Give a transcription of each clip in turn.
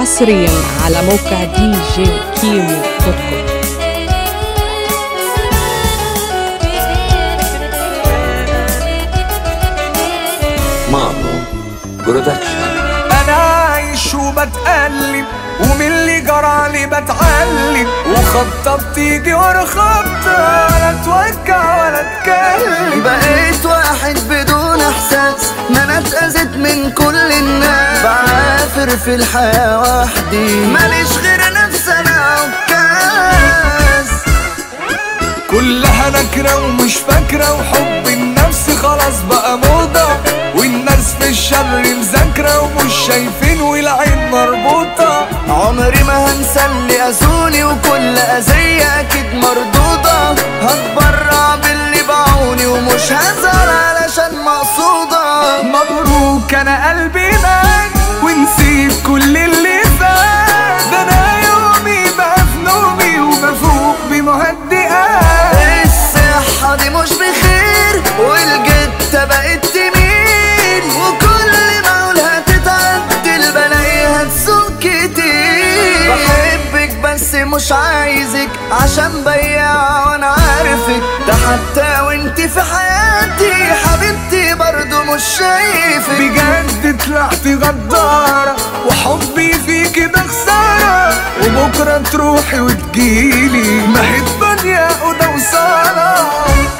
حصريا على موقع دي جي كيمو دوت كوم مامو برودكشن انا عايش وبتقلب ومن اللي جرالي بتعلم وخطة بتيجي ورا خطة ولا توجع ولا تكلم بقيت واحد بدون احساس ما انا اتأذيت من كل الناس بعافر في الحياة وحدي ماليش غير نفسي انا عكاز كلها نكرة ومش فاكرة وحب النفس خلاص بقى موضة والناس في الشر مذاكرة ومش شايفين والعين مربوطة عمري ما هنسى اللي اذوني وكل اذية اكيد مردودة هتبرع باللي باعوني ومش هزعل علشان مقصودة مبروك انا قلبي مات ونسيت كل اللي فات ده انا يومي بقى في نومي وبفوق بمهدئات الصحة دي مش بخير والجتة بقت تميل وكل ما اقولها تتعدل بلاقيها تسوق كتير بحبك بس مش عايزك عشان بياع وانا عارفك ده حتى وانت في حياتي حبيبتي برضو مش شايفك بجد طلعت غدارة وحبي فيك ده خسارة وبكرة تروحي وتجيلي ما هي الدنيا أوضة وصالة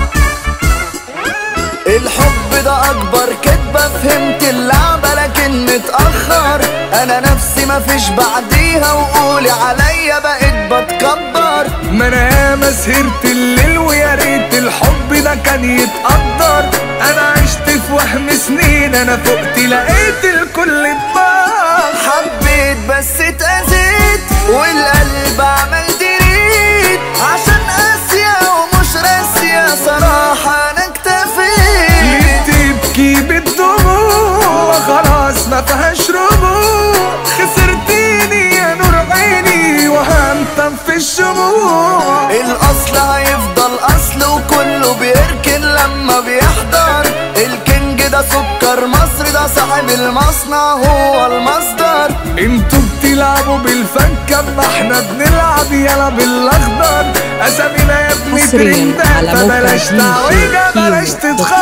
الحب ده اكبر كدبة فهمت اللعبة لكن متأخر انا نفسي مفيش بعديها وقولي عليا بقيت بتكبر ما انا ياما سهرت الليل ويا ريت الحب ده كان يتقدر انا عشت في وهم سنين انا فقت لقيت الكل اتبار حبيت بس اتأذيت والقلب عمل دريت عشان قاسية ومش راسية صراحة انا اكتفيت ليه تبكي بالدموع خلاص ما فيهاش رجوع خسرتيني يا نور عيني وهمتم في الشموع الاصل هيفضل اصل وكله بيركن لما بيحضر الكينج ده سكر مصر ده صاحب المصنع هو المصدر انتوا بتلعبوا بالفكة اما احنا بنلعب يلا بالاخضر اسامينا يا ابني حصرياً ترندات على موقع بلاش دي جي تعويجة كيمو بلاش دوت كوم. تتخضر